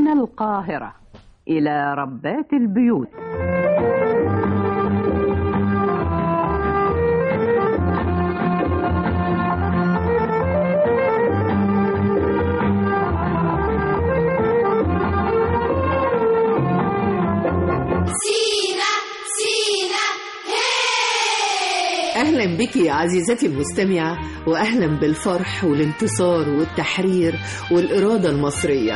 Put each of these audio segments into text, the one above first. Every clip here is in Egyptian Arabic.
من القاهرة إلى ربات البيوت سينا سينا هي أهلا بك يا عزيزتي المستمعة وأهلا بالفرح والانتصار والتحرير والإرادة المصرية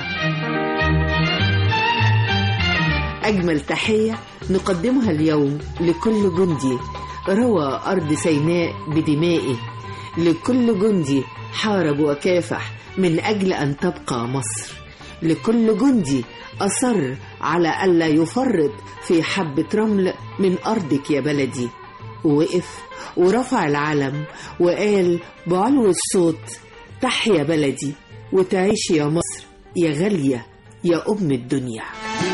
أجمل تحية نقدمها اليوم لكل جندي روى أرض سيناء بدمائه لكل جندي حارب وكافح من أجل أن تبقى مصر لكل جندي أصر على ألا يفرط في حبة رمل من أرضك يا بلدي ووقف ورفع العلم وقال بعلو الصوت تحيا بلدي وتعيش يا مصر يا غالية يا أم الدنيا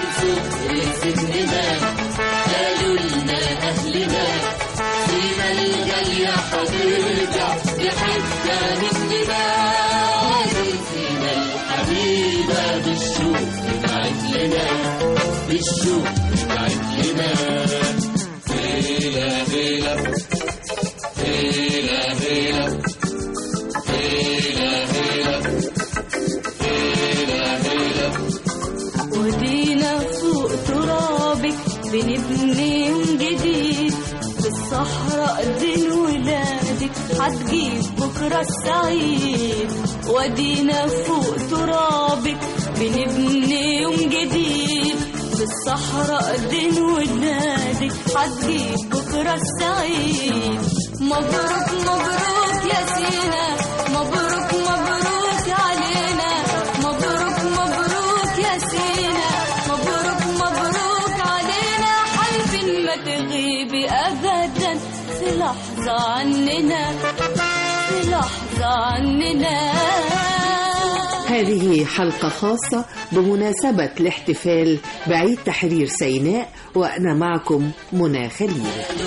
ودينا فوق ترابك بنبني يوم جديد بالصحراء دين ولادك هتجيب بكرة السعيد ودينا فوق ترابك بنبني يوم جديد بالصحراء دين ولادك هتجيب بكرة السعيد مبروك مبروك يا سينا مبروك مبروك علينا مبروك مبروك يا سينا مبروك مبروك علينا حلف ما تغيبي ابدا في لحظه عننا في لحظه عننا هذه حلقة خاصة بمناسبة الاحتفال بعيد تحرير سيناء وأنا معكم منى خليل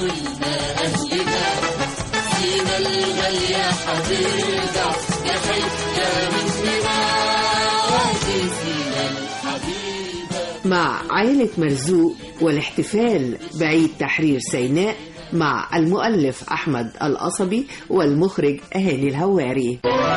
مع عائلة مرزوق والاحتفال بعيد تحرير سيناء مع المؤلف أحمد القصبي والمخرج أهالي الهواري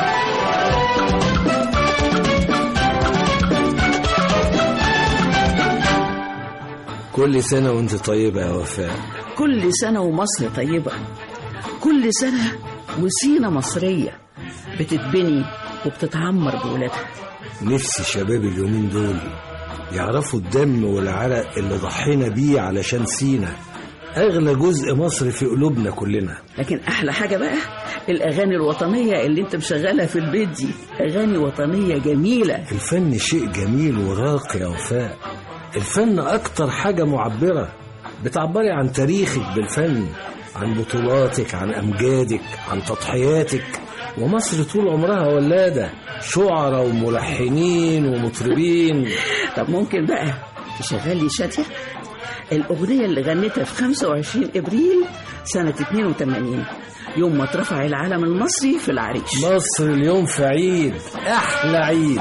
كل سنة وانت طيبة يا وفاء كل سنة ومصر طيبة كل سنة وسينا مصرية بتتبني وبتتعمر بولادها نفسي شباب اليومين دول يعرفوا الدم والعرق اللي ضحينا بيه علشان سينا أغلى جزء مصر في قلوبنا كلنا لكن أحلى حاجة بقى الأغاني الوطنية اللي أنت مشغلها في البيت دي أغاني وطنية جميلة الفن شيء جميل وراقي يا وفاء الفن أكتر حاجة معبرة بتعبري عن تاريخك بالفن عن بطولاتك عن أمجادك عن تضحياتك ومصر طول عمرها ولادة شعراء وملحنين ومطربين طب ممكن بقى تشغلي شادية الأغنية اللي غنتها في 25 إبريل سنة 82 يوم ما اترفع العلم المصري في العريش مصر اليوم في عيد أحلى عيد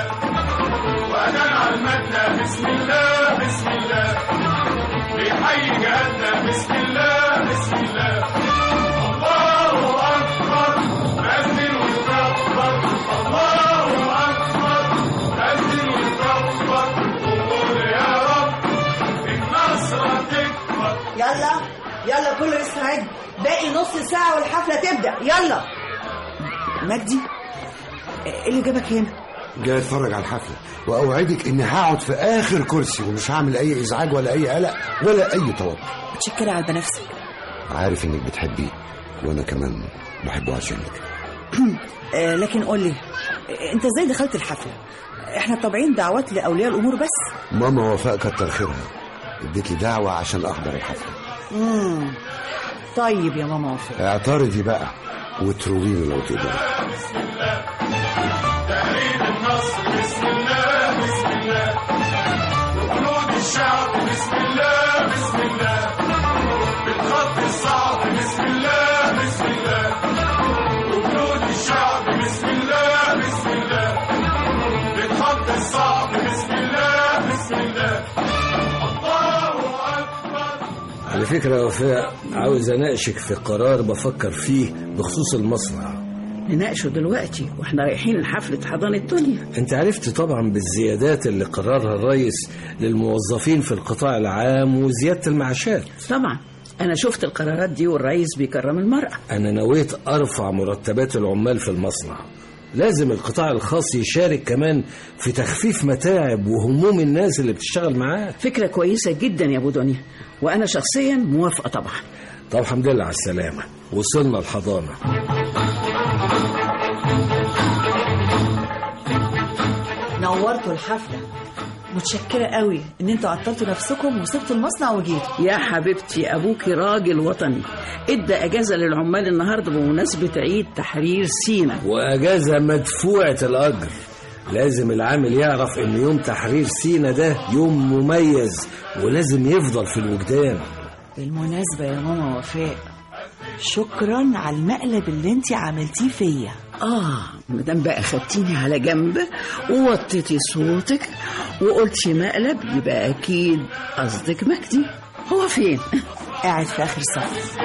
يلا يلا كله يستعد باقي نص ساعة والحفلة تبدأ يلا مجدي ايه اللي جابك هنا؟ جاي اتفرج على الحفله واوعدك اني هقعد في اخر كرسي ومش هعمل اي ازعاج ولا اي قلق ولا اي توتر متشكرة على بنفسك عارف انك بتحبيه وانا كمان بحبه عشانك آه لكن قول لي آه، انت ازاي دخلت الحفلة؟ احنا طابعين دعوات لأولياء الأمور بس ماما وفاء كتر خيرها اديت لي دعوه عشان احضر الحفله مم. طيب يا ماما وفاء اعترضي بقى وترويني لو تقدري الصعب بسم الله على فكرة يا وفاء عاوز أناقشك في قرار بفكر فيه بخصوص المصنع نناقشه دلوقتي واحنا رايحين لحفلة حضانة دنيا انت عرفت طبعا بالزيادات اللي قررها الرئيس للموظفين في القطاع العام وزيادة المعاشات طبعا انا شفت القرارات دي والرئيس بيكرم المرأة أنا نويت أرفع مرتبات العمال في المصنع لازم القطاع الخاص يشارك كمان في تخفيف متاعب وهموم الناس اللي بتشتغل معاه فكرة كويسة جدا يا ابو دنيا وانا شخصيا موافقة طبعا طب الحمد لله على السلامة وصلنا الحضانة نورتوا الحفله متشكره قوي ان انتوا عطلتوا نفسكم وسبتوا المصنع وجيتوا يا حبيبتي ابوكي راجل وطني ادى اجازة للعمال النهاردة بمناسبة عيد تحرير سينا وأجازة مدفوعة الأجر لازم العامل يعرف إن يوم تحرير سينا ده يوم مميز ولازم يفضل في الوجدان بالمناسبه يا ماما وفاء شكرا على المقلب اللي انت عملتيه فيا اه مدام بقى خدتيني على جنب ووطيتي صوتك وقلتي مقلب يبقى اكيد قصدك مجدي هو فين قاعد في اخر صف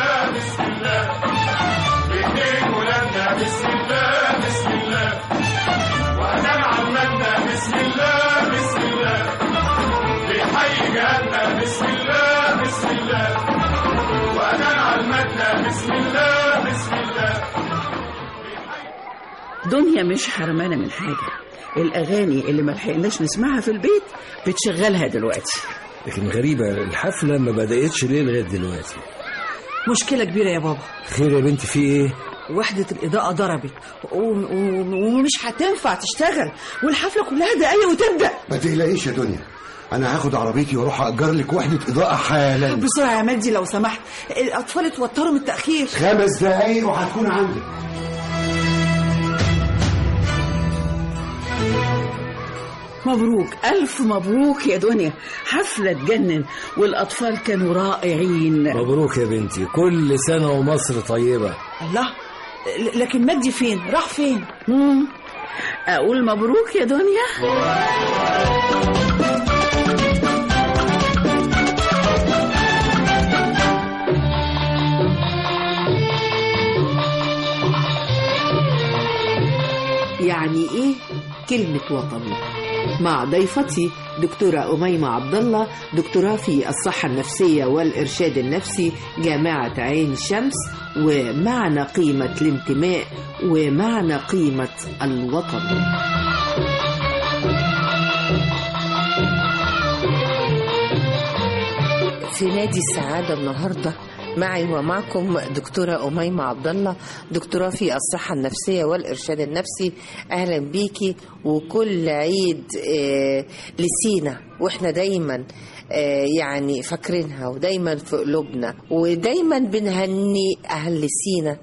دنيا مش حرمانة من حاجة الأغاني اللي ما لحقناش نسمعها في البيت بتشغلها دلوقتي لكن غريبة الحفلة ما بدأتش ليه لغاية دلوقتي مشكله كبيره يا بابا خير يا بنتي في إيه؟ وحدة الإضاءة ضربت و- و- ومش هتنفع تشتغل والحفلة كلها دقايق وتبدأ ما تقلقيش يا دنيا انا هاخد عربيتي واروح اجر لك وحده اضاءه حالا بسرعة يا مجدي لو سمحت الأطفال اتوتروا من التأخير خمس دقايق وهتكون عندك مبروك ألف مبروك يا دنيا حفلة تجنن والأطفال كانوا رائعين مبروك يا بنتي كل سنة ومصر طيبة الله ل- لكن مجدي فين راح فين مم. أقول مبروك يا دنيا يعني ايه كلمة وطني مع ضيفتي دكتورة أميمة عبد الله دكتوراه في الصحة النفسية والإرشاد النفسي جامعة عين شمس ومعنى قيمة الانتماء ومعنى قيمة الوطن في نادي السعادة النهاردة معي ومعكم دكتورة أميمة عبد الله دكتوراه في الصحة النفسية والإرشاد النفسي أهلا بيكي وكل عيد آه، لسينا وإحنا دايما آه، يعني فاكرينها ودايما في قلوبنا ودايما بنهني أهل سينا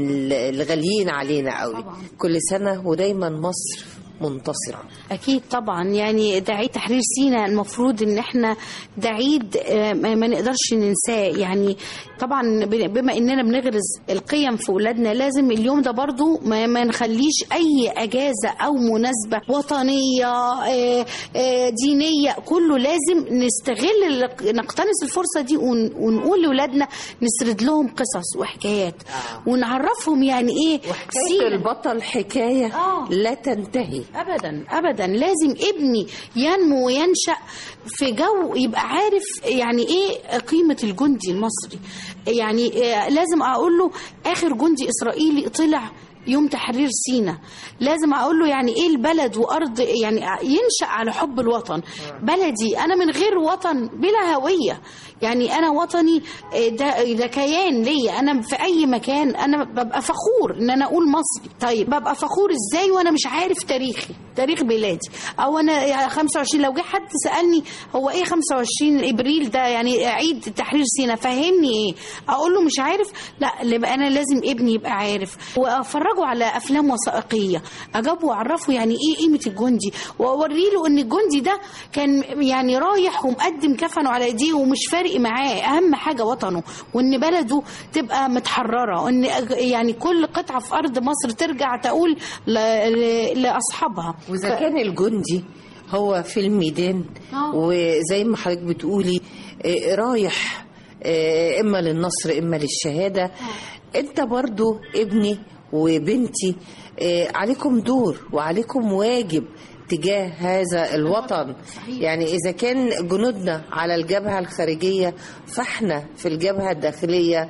الغاليين علينا قوي كل سنة ودايما مصر منتصرة اكيد طبعا يعني ده عيد تحرير سينا المفروض ان احنا ده عيد آه، ما ما نقدرش ننساه يعني طبعا ب- بما اننا بنغرز القيم في اولادنا لازم اليوم ده برضو ما, ما نخليش اي اجازه او مناسبه وطنيه آه، آه، دينيه كله لازم نستغل ال- نقتنص الفرصه دي ون- ونقول لاولادنا نسرد لهم قصص وحكايات ونعرفهم يعني ايه حكاية البطل حكاية لا تنتهي ابدا ابدا لازم ابني ينمو وينشا في جو يبقى عارف يعني ايه قيمه الجندي المصري يعني آه، لازم اقول له اخر جندي اسرائيلي طلع يوم تحرير سينا لازم اقول له يعني ايه البلد وارض يعني ينشا على حب الوطن بلدي انا من غير وطن بلا هويه يعني انا وطني آه، ده ده كيان ليا انا في اي مكان انا ببقى فخور ان انا اقول مصري طيب ببقى فخور ازاي وانا مش عارف تاريخي تاريخ بلادي او انا يعني 25 لو جه حد سالني هو ايه 25 ابريل ده يعني عيد تحرير سينا فهمني ايه اقول له مش عارف لا اللي بقى انا لازم ابني يبقى عارف وافرجه على افلام وثائقيه اجابه واعرفه يعني ايه قيمه الجندي واوري له ان الجندي ده كان يعني رايح ومقدم كفنه على ايديه ومش فارق معاه اهم حاجه وطنه وان بلده تبقى متحرره وان يعني كل قطعه في ارض مصر ترجع تقول ل- ل- لاصحابها وإذا كان الجندي هو في الميدان آه. وزي ما حضرتك بتقولي آه، رايح آه، اما للنصر اما للشهاده انت برضو ابني وبنتي آه، عليكم دور وعليكم واجب تجاه هذا الوطن يعني إذا كان جنودنا على الجبهة الخارجية فإحنا في الجبهة الداخلية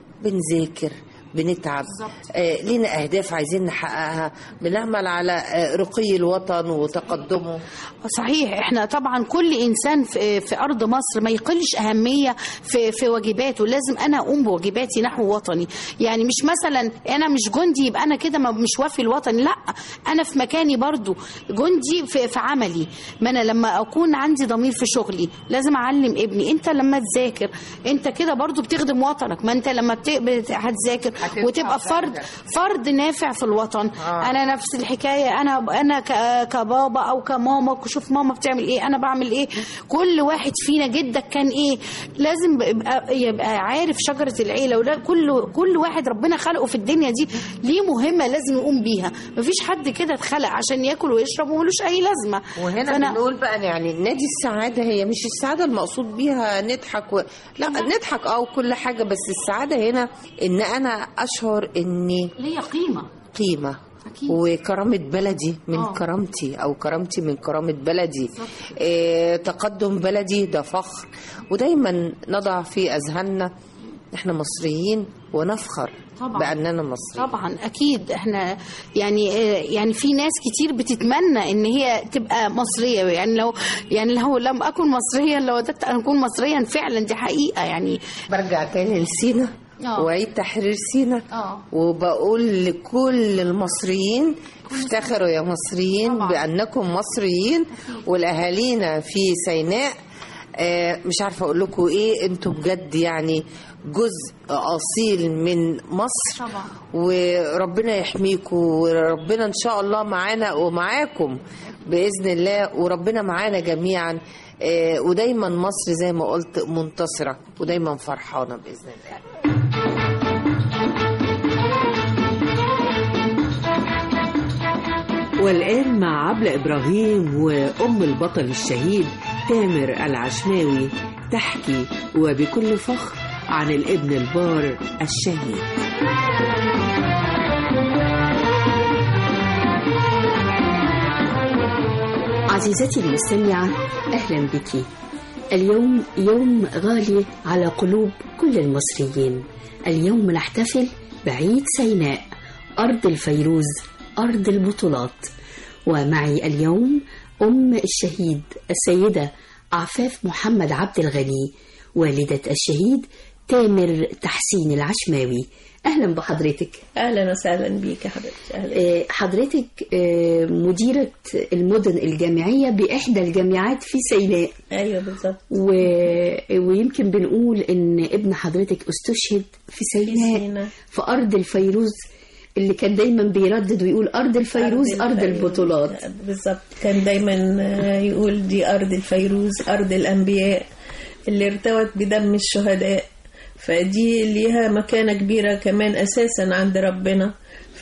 بنذاكر بنتعب آه لينا أهداف عايزين نحققها بنعمل على آه رقي الوطن وتقدمه صحيح احنا طبعا كل انسان في, في ارض مصر ما يقلش اهميه في في واجباته لازم انا اقوم بواجباتي نحو وطني يعني مش مثلا انا مش جندي يبقى انا كده ما- مش وافي الوطن لا انا في مكاني برضو جندي في, في عملي ما انا لما اكون عندي ضمير في شغلي لازم اعلم ابني انت لما تذاكر انت كده برضو بتخدم وطنك ما انت لما بت- بت- هتذاكر هتنفع وتبقى فرد بلدك. فرد نافع في الوطن آه. انا نفس الحكايه انا انا ك- كبابا او كماما شوف ماما بتعمل ايه انا بعمل ايه كل واحد فينا جدك كان ايه لازم يبقى, يبقى عارف شجره العيله وده كل كل واحد ربنا خلقه في الدنيا دي ليه مهمه لازم يقوم بيها مفيش حد كده اتخلق عشان ياكل ويشرب وملوش اي لازمه وهنا فأنا- بنقول بقى يعني نادي السعادة هي مش السعادة المقصود بيها نضحك و... لا نضحك اه وكل حاجة بس السعادة هنا ان انا اشعر اني ليا قيمه قيمة أكيد. وكرامة بلدي من آه. كرامتي أو كرامتي من كرامة بلدي إيه تقدم بلدي ده فخر ودايما نضع في أذهاننا احنا مصريين ونفخر طبعاً. بأننا مصريين طبعا اكيد احنا يعني آه، يعني في ناس كتير بتتمنى ان هي تبقى مصريه يعني لو يعني لو لم اكن مصريا لو وددت ان اكون مصريا فعلا دي حقيقه يعني برجع تاني لسينا آه. وعيد تحرير سينا اه وبقول لكل المصريين افتخروا يا مصريين طبعاً. بأنكم مصريين والأهالينا في سيناء آه، مش عارفة أقول لكم إيه أنتوا بجد يعني جزء أصيل من مصر طبعا وربنا يحميكم وربنا إن شاء الله معانا ومعاكم بإذن الله وربنا معانا جميعا آه، ودايما مصر زي ما قلت منتصرة ودايما فرحانة بإذن الله والآن مع عبلة إبراهيم وأم البطل الشهيد تامر العشماوي تحكي وبكل فخر عن الابن البار الشهيد عزيزتي المستمعة أهلا بك اليوم يوم غالي على قلوب كل المصريين اليوم نحتفل بعيد سيناء أرض الفيروز أرض البطولات ومعي اليوم أم الشهيد السيدة عفاف محمد عبد الغني والدة الشهيد تامر تحسين العشماوي أهلا بحضرتك اهلا وسهلا بيك يا حبيبتي اهلا آه، حضرتك آه، مديرة المدن الجامعية بإحدى الجامعات في سيناء ايوه بالظبط و... ويمكن بنقول إن ابن حضرتك استشهد في سيناء سيناء. في أرض الفيروز اللي كان دايما بيردد ويقول أرض الفيروز أرض, الفيروز. البطولات بالظبط كان دايما آه، يقول دي ارض الفيروز ارض الانبياء اللي ارتوت بدم الشهداء فدي ليها مكانة كبيرة كمان أساسا عند ربنا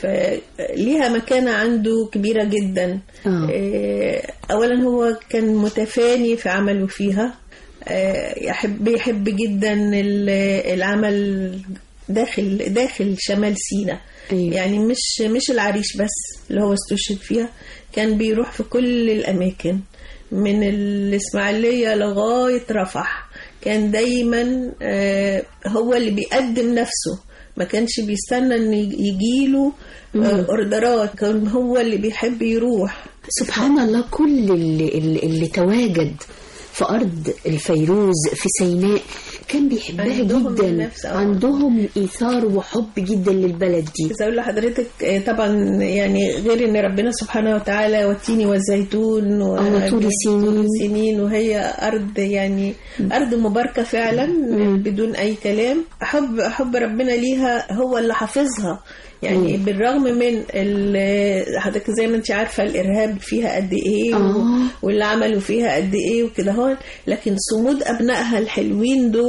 فليها مكانة عنده كبيرة جدا آه. آه، أولا هو كان متفاني في عمله فيها آه، يحب بيحب جدا ال- العمل داخل داخل شمال سيناء أيوة. يعني مش مش العريش بس اللي هو استشهد فيها كان بيروح في كل الأماكن من الإسماعيلية لغاية رفح كان دايما آه، هو اللي بيقدم نفسه ما كانش بيستنى ان يجيله آه، اوردرات كان هو اللي بيحب يروح سبحان الله كل اللي, اللي, اللي تواجد في أرض الفيروز في سيناء كان بيحبها عندهم جدا النفس، آه. عندهم إيثار وحب جدا للبلد دي عايزه اقول لحضرتك آه، طبعا يعني غير ان ربنا سبحانه وتعالى والتين والزيتون و- آه، طول سنين. سنين وهي ارض يعني ارض مباركه فعلا بدون اي كلام حب حب ربنا ليها هو اللي حافظها يعني مم. بالرغم من ال- حضرتك زي ما انت عارفه الارهاب فيها قد ايه و- آه. واللي عملوا فيها قد ايه وكده هون لكن صمود ابنائها الحلوين دول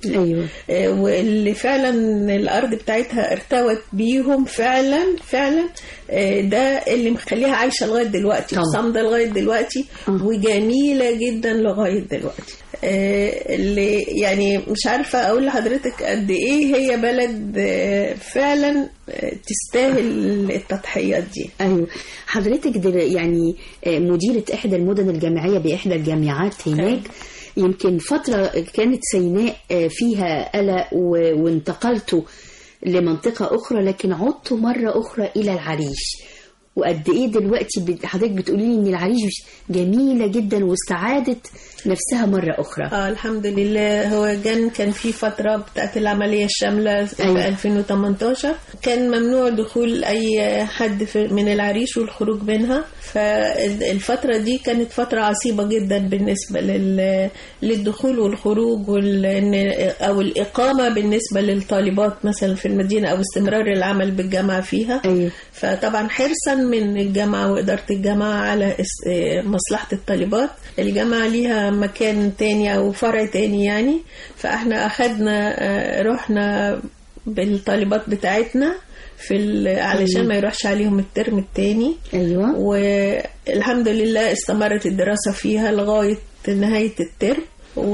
ايوه آه، واللي فعلا الارض بتاعتها ارتوت بيهم فعلا فعلا آه، ده اللي مخليها عايشه لغايه دلوقتي طبعا. وصامده لغايه دلوقتي وجميله جدا لغايه دلوقتي آه، اللي يعني مش عارفه اقول لحضرتك قد ايه هي بلد آه، فعلا آه، تستاهل التضحيات دي ايوه حضرتك دل يعني آه، مديره احدى المدن الجامعيه باحدى الجامعات هناك يمكن فتره كانت سيناء آه، فيها قلق و- وانتقلتوا لمنطقه اخرى لكن عدتوا مره اخرى الى العريش وقد ايه دلوقتي بت- حضرتك بتقولي لي ان العريش جميله جدا واستعادت نفسها مره اخرى اه الحمد لله هو كان كان في فترة بتاعت العملية الشاملة في أيوة. 2018 كان ممنوع دخول أي حد في من العريش والخروج منها فالفترة دي كانت فترة عصيبة جدا بالنسبة لل للدخول والخروج وال أو الإقامة بالنسبة للطالبات مثلا في المدينة أو استمرار العمل بالجامعة فيها أيوة. فطبعا حرصا من الجامعة وإدارة الجامعة على اس- آه، مصلحة الطالبات الجامعة ليها مكان تاني أو فرع تاني يعني فإحنا أخدنا آه، رحنا بالطالبات بتاعتنا في ال- علشان أيوة. ما يروحش عليهم الترم التاني ايوه والحمد لله استمرت الدراسة فيها لغاية نهاية الترم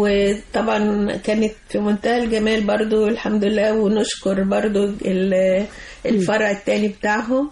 وطبعا كانت في منتهى الجمال برضو الحمد لله ونشكر برضو ال- الفرع التاني بتاعهم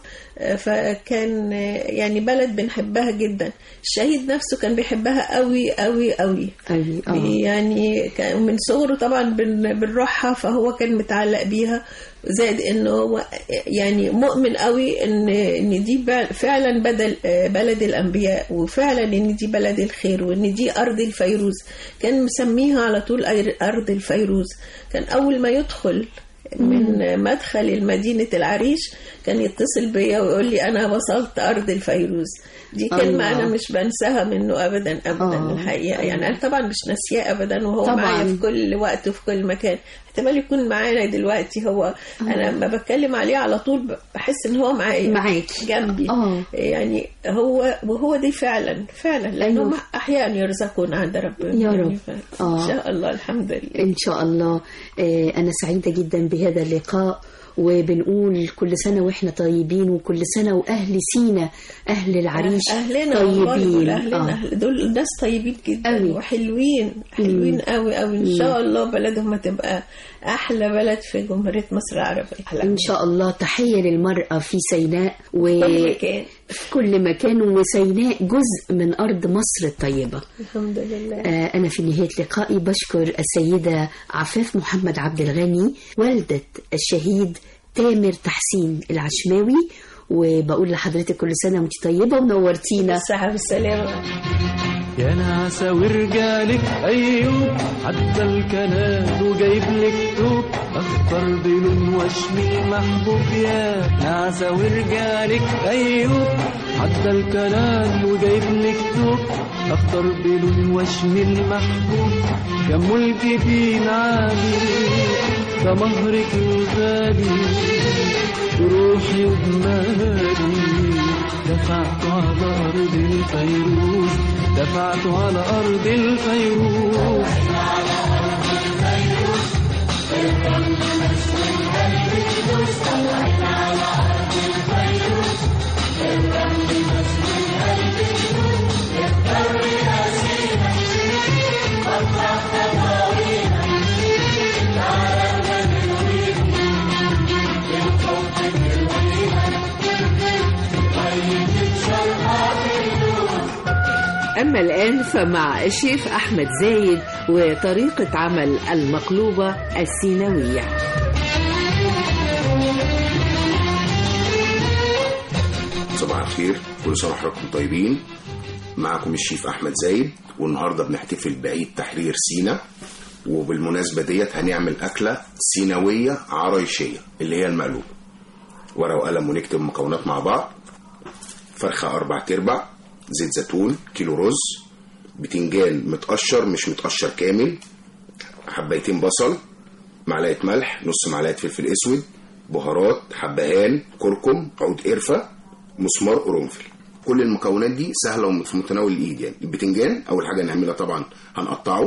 فكان يعني بلد بنحبها جدا الشهيد نفسه كان بيحبها قوي قوي قوي أيوة. آه. يعني كان من صغره طبعا بن- بنروحها فهو كان متعلق بيها زائد انه هو يعني مؤمن قوي ان ان دي بع- فعلا بدل بلد الانبياء وفعلا ان دي بلد الخير وان دي ارض الفيروز كان مسميها على طول أير- ارض الفيروز كان اول ما يدخل من مدخل المدينة العريش كان يتصل بيا ويقول لي أنا وصلت أرض الفيروز دي كلمة الله. أنا مش بنساها منه أبدا أبدا آه. الحقيقة يعني أنا طبعا مش ناسياه أبدا وهو طبعاً. معايا في كل وقت وفي كل مكان احتمال يكون معانا دلوقتي هو أنا لما بتكلم عليه على طول بحس إن هو معايا معاكي. جنبي آه. يعني هو وهو دي فعلا فعلا لأنهم أيوة. أحيانا يرزقون عند ربنا يا يعني رب. ف- آه. إن شاء الله الحمد لله إن شاء الله آه، أنا سعيدة جدا بهذا اللقاء وبنقول كل سنة وإحنا طيبين وكل سنة وأهل سينا أهل العريش اهلنا والله دول طيبين اهلنا آه. أهل دول ناس طيبين جدا أوي. وحلوين حلوين قوي قوي ان مم. شاء الله بلدهم هتبقى احلى بلد في جمهوريه مصر العربيه إن شاء الله تحية للمرأة في سيناء و... كل مكان. في كل مكان وسيناء جزء من أرض مصر الطيبة الحمد لله آه، أنا في نهاية لقائي بشكر السيدة عفاف محمد عبد الغني والدة الشهيد تامر تحسين العشماوي وبقول لحضرتك كل سنة وانت طيبة ونورتينا بالصحة والسلامة يا نعسة ورجالك أيوب عدى الكناد وجايب لك توب أخضر بلون وشمي محبوب يا نعسة ورجالك أيوب عدى الكناد وجايب لك توب أخضر بلون وشمي المحبوب كم الجبين عالي ده مهرك الغالي بروحي وبمالي دفعت على أرض الفيروز دفعت على أرض الفيروز أما الآن فمع الشيف أحمد زايد وطريقة عمل المقلوبة السينوية صباح الخير كل سنه وحضراتكم طيبين معكم الشيف احمد زايد والنهارده بنحتفل بعيد تحرير سينا وبالمناسبه ديت هنعمل اكله سيناويه عرايشيه اللي هي المقلوب ورقه وقلم ونكتب المكونات مع بعض فرخه اربع تربع زيت زيتون كيلو رز بتنجان متقشر مش متقشر كامل حبايتين بصل معلقه ملح نص معلقه فلفل اسود بهارات حبهان كركم عود قرفه مسمار قرنفل كل المكونات دي سهله وفي متناول الايد يعني البتنجان اول حاجه نعملها طبعا هنقطعه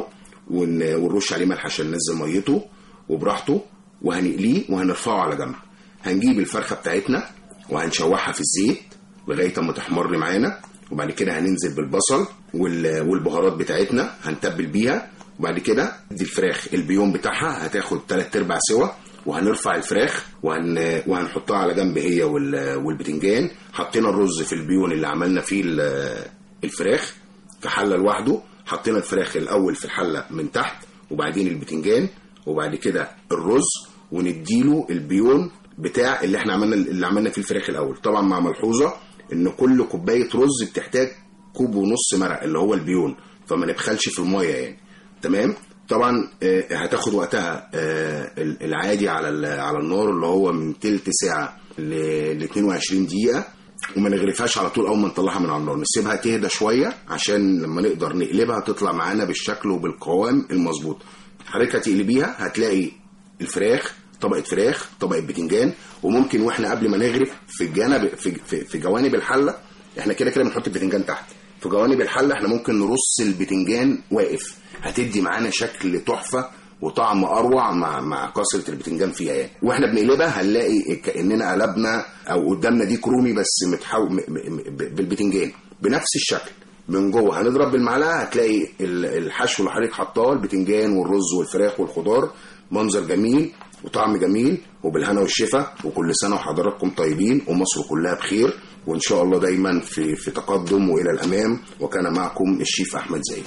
ون- ونرش عليه ملح عشان ننزل ميته وبراحته وهنقليه وهنرفعه على جنب هنجيب الفرخه بتاعتنا وهنشوحها في الزيت لغايه اما تحمر معانا وبعد كده هننزل بالبصل وال- والبهارات بتاعتنا هنتبل بيها وبعد كده دي الفراخ البيوم بتاعها هتاخد تلات ارباع سوا وهنرفع الفراخ وهن... وهنحطها على جنب هي وال... والبتنجان حطينا الرز في البيون اللي عملنا فيه ال- الفراخ في حله لوحده حطينا الفراخ الاول في الحله من تحت وبعدين البتنجان وبعد كده الرز ونديله البيون بتاع اللي احنا عملنا اللي عملنا فيه الفراخ الاول طبعا مع ملحوظه ان كل كوبايه رز بتحتاج كوب ونص مرق اللي هو البيون فما نبخلش في الميه يعني تمام طبعا آه، هتاخد وقتها آه، العادي على ال- على النار اللي هو من تلت ساعه ل 22 دقيقه وما نغرفهاش على طول اول ما نطلعها من على النار نسيبها تهدى شويه عشان لما نقدر نقلبها تطلع معانا بالشكل وبالقوام المظبوط حضرتك هتقلبيها هتلاقي الفراخ طبقه فراخ طبقه بتنجان وممكن واحنا قبل ما نغرف في الجانب في, في, في جوانب الحله احنا كده كده بنحط البتنجان تحت في جوانب الحله احنا ممكن نرص البتنجان واقف هتدي معانا شكل تحفه وطعم اروع مع مع كسره البتنجان فيها يعني واحنا بنقلبها هنلاقي كاننا قلبنا او قدامنا دي كرومي بس متحو م- م- م- بالبتنجان بنفس الشكل من جوه هنضرب بالمعلقه هتلاقي ال- الحشو اللي حضرتك حطاه البتنجان والرز والفراخ والخضار منظر جميل وطعم جميل وبالهنا والشفا وكل سنه وحضراتكم طيبين ومصر كلها بخير وان شاء الله دايما في في تقدم والى الامام وكان معكم الشيف احمد زايد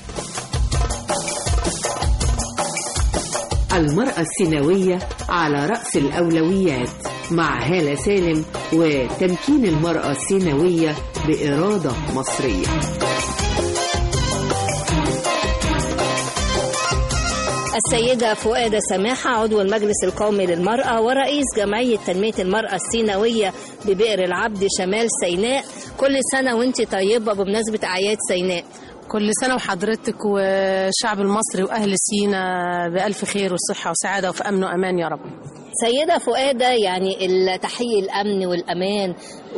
المرأة السيناوية على رأس الأولويات مع هالة سالم وتمكين المرأة السيناوية بإرادة مصرية السيدة فؤادة سماحة عضو المجلس القومي للمرأة ورئيس جمعية تنمية المرأة السيناوية ببئر العبد شمال سيناء كل سنة وانت طيبة بمناسبة أعياد سيناء كل سنة وحضرتك والشعب المصري وأهل سينا بألف خير وصحة وسعادة وفي أمن وأمان يا رب سيدة فؤادة يعني تحقيق الأمن والأمان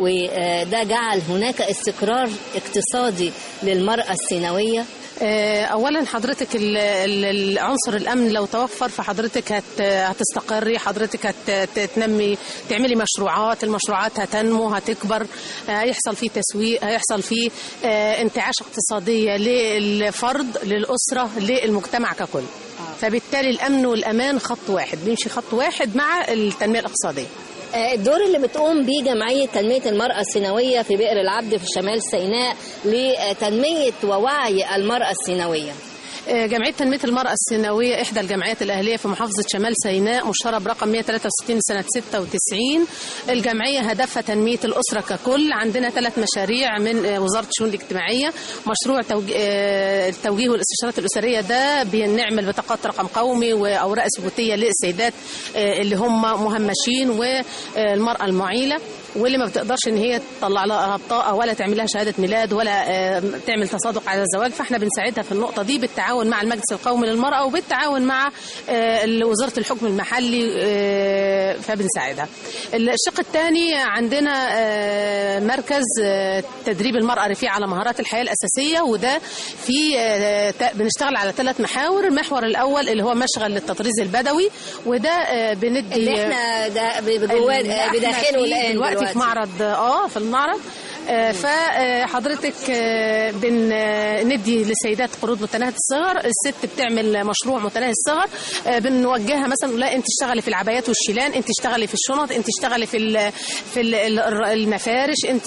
وده جعل هناك استقرار اقتصادي للمرأة السيناوية آه، اولا حضرتك ال- ال- العنصر الامن لو توفر فحضرتك هت هتستقري حضرتك هتنمي تعملي مشروعات المشروعات هتنمو هتكبر آه، هيحصل فيه تسويق هيحصل فيه آه، انتعاش اقتصاديه للفرد للاسره للمجتمع ككل فبالتالي الامن والامان خط واحد بيمشي خط واحد مع التنميه الاقتصاديه آه، الدور اللي بتقوم بيه جمعية تنمية المرأة السيناوية في بئر العبد في شمال سيناء لتنمية ووعي المرأة السيناوية آه، جمعية تنمية المرأة السيناوية إحدى الجمعيات الأهلية في محافظة شمال سيناء مشترى برقم 163 سنة 96 الجمعية هدفها تنمية الأسرة ككل عندنا ثلاث مشاريع من آه، وزارة الشؤون الاجتماعية مشروع توج- آه، التوجيه والاستشارات الأسرية ده بنعمل بطاقات رقم قومي وأوراق ثبوتية للسيدات آه، اللي هم مهمشين والمرأة المعيلة واللي ما بتقدرش ان هي تطلع لها بطاقه ولا تعمل لها شهاده ميلاد ولا آه، تعمل تصادق على الزواج فاحنا بنساعدها في النقطه دي بالتعاون مع المجلس القومي للمراه وبالتعاون مع آه، وزاره الحكم المحلي آه، فبنساعدها. الشق الثاني عندنا آه، مركز آه، تدريب المراه رفيع على مهارات الحياه الاساسيه وده في آه، ت- بنشتغل على ثلاث محاور، المحور الاول اللي هو مشغل للتطريز البدوي وده آه، بندي اللي احنا ده بجواه اللي احنا بداخله فيه الآن دلوقتي دلوقتي. في معرض اه في المعرض آه، فحضرتك آه، بندي للسيدات قروض متناهيه الصغر الست بتعمل مشروع متناهي الصغر آه، بنوجهها مثلا لا انت اشتغلي في العبايات والشيلان انت اشتغلي في الشنط انت اشتغلي في ال- في ال- ال- المفارش انت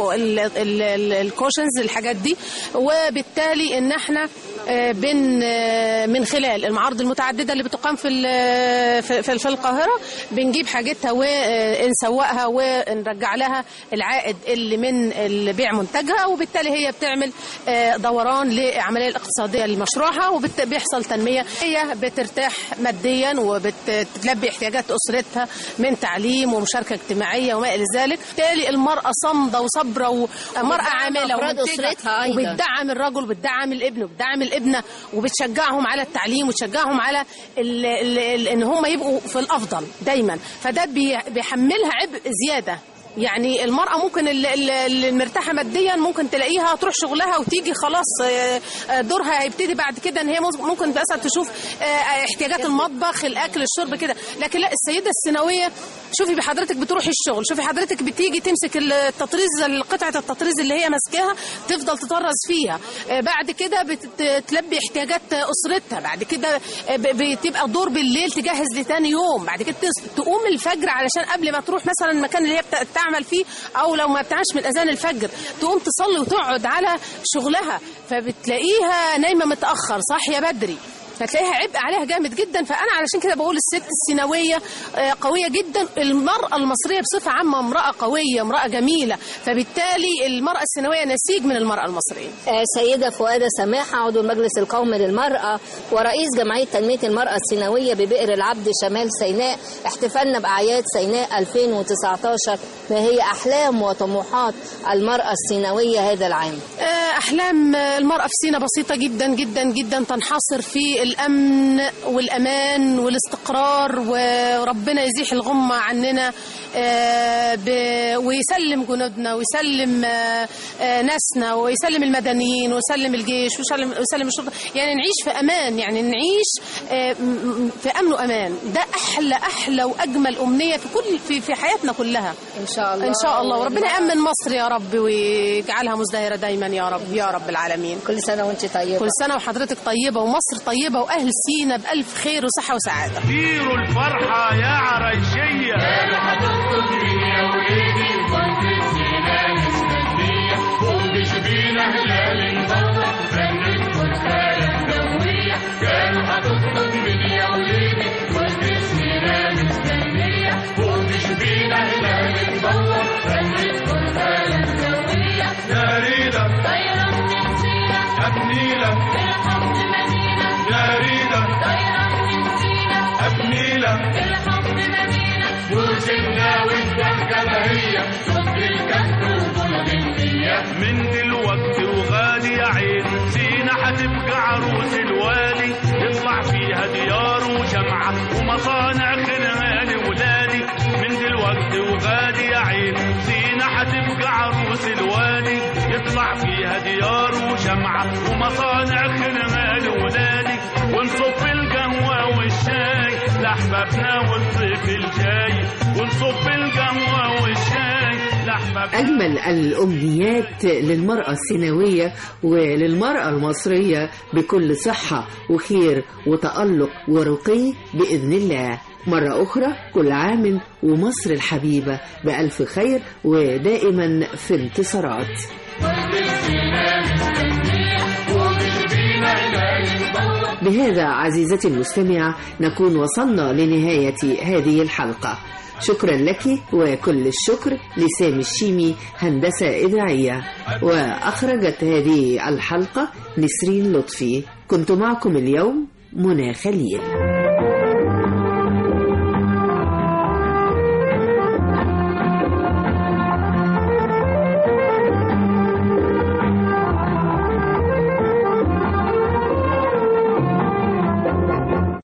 الكوشنز الحاجات دي وبالتالي ان احنا آه، بن آه، من خلال المعارض المتعدده اللي بتقام في ال- في في- في القاهره بنجيب حاجتها ونسوقها ونرجع لها العائد اللي من البيع منتجها وبالتالي هي بتعمل آه، دوران للعمليه الاقتصاديه لمشروعها وبيحصل تنميه هي بترتاح ماديا وبتلبي احتياجات اسرتها من تعليم ومشاركه اجتماعيه وما الى ذلك بالتالي المراه صامده وصابره ومراه عامله أفراد ومنتجة أسرتها أيضاً. وبتدعم الرجل وبتدعم الابن وبتدعم الابنه وبتشجعهم على التعليم وتشجعهم على ال ال ال ان هم يبقوا في الافضل دايما فده بي- بيحملها عبء زياده يعني المرأة ممكن ال- ال- اللي مرتاحة ماديا ممكن تلاقيها تروح شغلها وتيجي خلاص آه، آه، دورها هيبتدي بعد كده ان هي مز- ممكن مثلا تشوف آه، احتياجات المطبخ الاكل الشرب كده لكن لا السيدة السيناوية شوفي بحضرتك بتروحي الشغل شوفي حضرتك بتيجي تمسك التطريز قطعة التطريز اللي هي ماسكاها تفضل تطرز فيها آه، بعد كده بتلبي احتياجات أسرتها بعد كده آه، ب- بتبقى دور بالليل تجهز لتاني يوم بعد كده تس- تقوم الفجر علشان قبل ما تروح مثلا المكان اللي هي بت- بتعمل فيه او لو ما بتعملش من اذان الفجر تقوم تصلي وتقعد على شغلها فبتلاقيها نايمه متاخر صاحيه بدري فتلاقيها عبء عليها جامد جدا فانا علشان كده بقول الست السيناويه آه، قويه جدا المراه المصريه بصفه عامه امراه قويه امراه جميله فبالتالي المراه السيناويه نسيج من المراه المصريه آه، سيدة فؤادة سماحة عضو المجلس القومي للمرأة ورئيس جمعية تنمية المرأة السيناوية ببئر العبد شمال سيناء احتفلنا بأعياد سيناء 2019 ما هي أحلام وطموحات المرأة السيناوية هذا العام آه، أحلام المرأة في سينا بسيطة جدا جدا جدا تنحصر في الأمن والأمان والاستقرار وربنا يزيح الغمة عننا آه، ب- ويسلم جنودنا ويسلم آه، آه، ناسنا ويسلم المدنيين ويسلم الجيش ويسلم ويسلم الشرطة يعني نعيش في أمان يعني نعيش آه، م- م- في أمن وأمان ده أحلى أحلى وأجمل أمنية في كل في في حياتنا كلها إن شاء الله إن شاء الله وربنا يأمن مصر يا رب ويجعلها مزدهرة دايما يا رب يا رب العالمين كل سنة وأنت طيبة كل سنة وحضرتك طيبة ومصر طيبة وأهل سينا بألف خير وصحة وسعادة طيروا الفرحة يا عريشية قالوا هتخطب مين يا وليدي وانت سينا مستنية وبشبينا هلال مضوع فنت فرسالة جوية قالوا هتخطب مين يا وليدي وانت سينا مستنية وبشبينا هلال مضوع فنت فرسالة جوية يا ريدة طيرة من سينا يا بنيلة بالحب مدينة يا ريدة طيرة من سينا أبني لك الحب مدينة وسيبنا والضحكة بهية شوف الكسر وطلب النية من دلوقتي وغالي يا عين سينا هتبقى عروس الوالي يطلع فيها ديار وجمعة ومصانع خلال ولادي من دلوقتي وغالي يا عين سينا هتبقى عروس الوالي يطلع فيها ديار وجمعة ومصانع خلال ولادي ونصب القهوة والشاي لأحبابنا والصيف الجاي ونصب القهوة والشاي لأحبابنا أجمل الأمنيات للمرأة السيناوية وللمرأة المصرية بكل صحة وخير وتألق ورقي بإذن الله مرة أخرى كل عام ومصر الحبيبة بألف خير ودائما في انتصارات بهذا عزيزتي المستمعة نكون وصلنا لنهاية هذه الحلقة شكرا لك وكل الشكر لسامي الشيمي هندسة إذاعية وأخرجت هذه الحلقة نسرين لطفي كنت معكم اليوم منى خليل